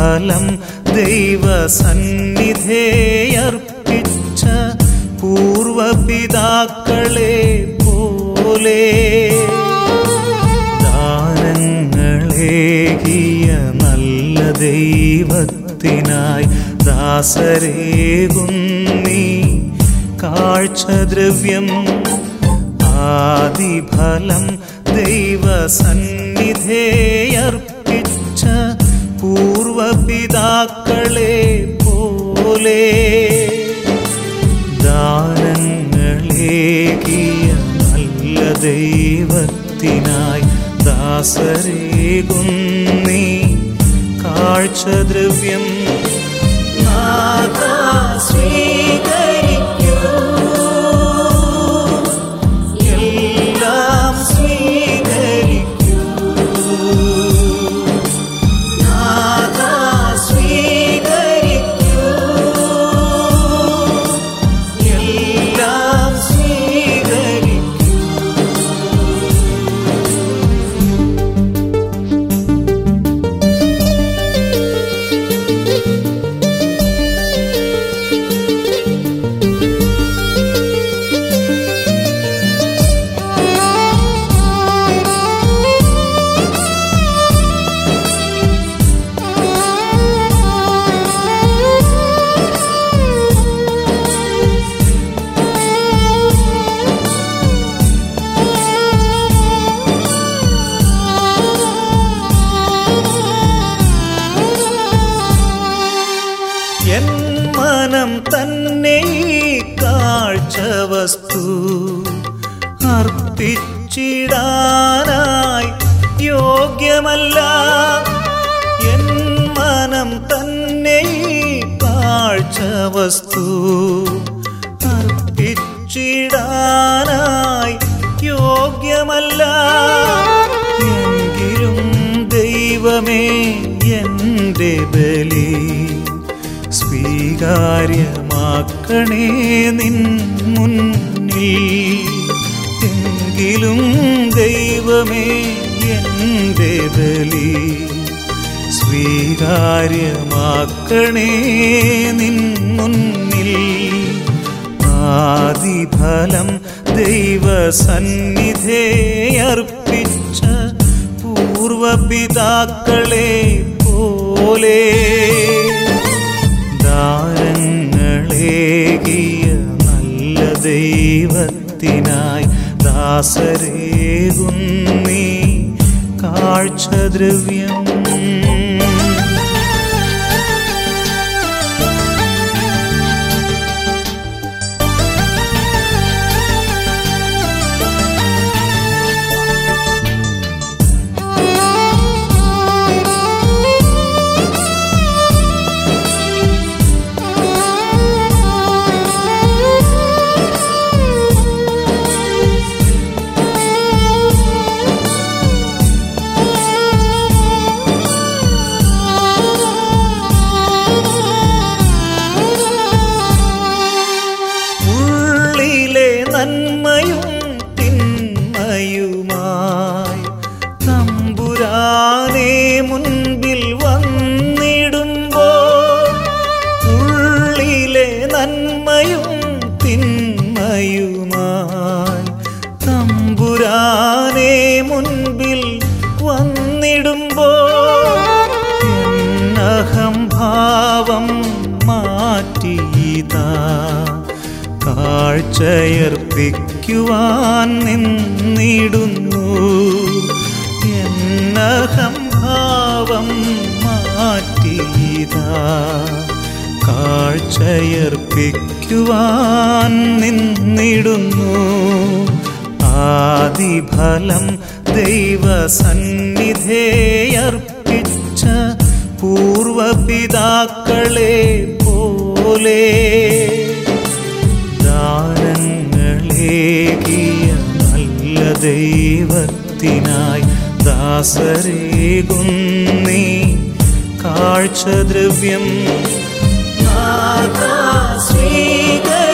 ആദിഫലം ദൈവസന്നിധേയർപ്പിച്ച പൂർവപിതാക്കളെ പോലെ ദാനങ്ങളേകിയ നല്ല ദൈവത്തിനായി ദാസരേകുന്നീ കാഴ്ചദ്രവ്യം ആദിഫലം ദൈവസന്നിധേയർപ്പിച്ച പൂർവപിതാക്കളെ പോലെ ദാനങ്ങളേകിയ നല്ല ദൈവത്തിനായി ദാസരേകുന്നീ കാഴ്ചദ്രവ്യം നാഥാ സ്വീകരിക്കൂ എല്ലാം സ്വീകരിക്കൂ നാഥാ സ്വീകരിക്കൂ എല്ലാം സ്വീകരിക്കൂ എൻ മനം തന്നെ ഈ കാഴ്ച വസ്തു അർപ്പിച്ചിടാനായി യോഗ്യമല്ല എൻ മനം തന്നെ ഈ കാഴ്ച വസ്തു അർപ്പിച്ചിടാനായി യോഗ്യമല്ല എങ്കിലും ദൈവമേ എൻ്റെ ബലി സ്വീകാര്യമാക്കണേ നിൻ മുന്നിൽ എങ്കിലും ദൈവമേ എൻ്റെ ബലി സ്വീകാര്യമാക്കണേ നിൻ മുന്നിൽ ആദിഫലം ദൈവസന്നിധേയർപ്പിച്ച പൂർവപിതാക്കളെ പോലെ ദാനങ്ങളേകിയ നല്ല ദൈവത്തിനായി ദാസരേകുന്നീ കാഴ്ചദ്രവ്യം ഉള്ളിലെ നന്മയും തിന്മയുമായി തമ്പുരാനെ മുൻപിൽ വന്നിടുമ്പോൾ ഉള്ളിലെ നന്മയും തിന്മയുമായി തമ്പുരാനെ മുൻപിൽ വന്നിടുമ്പോൾ എന്നഹംഭാവം മാറ്റിയതാ കാഴ്ചയർപ്പിക്കുവാൻ നിന്നിടുന്നു എന്നഹംഭാവം മാറ്റിയതാ കാഴ്ചയർപ്പിക്കുവാൻ നിന്നിടുന്നു ആദിഫലം ദൈവസന്നിധേയർപ്പിച്ച പൂർവപിതാക്കളെ പോലെ ദാനങ്ങളേകിയ നല്ല ദൈവത്തിനായി ദാസരേകുന്നീ കാഴ്ചദ്രവ്യം നാഥാ സ്വീകരി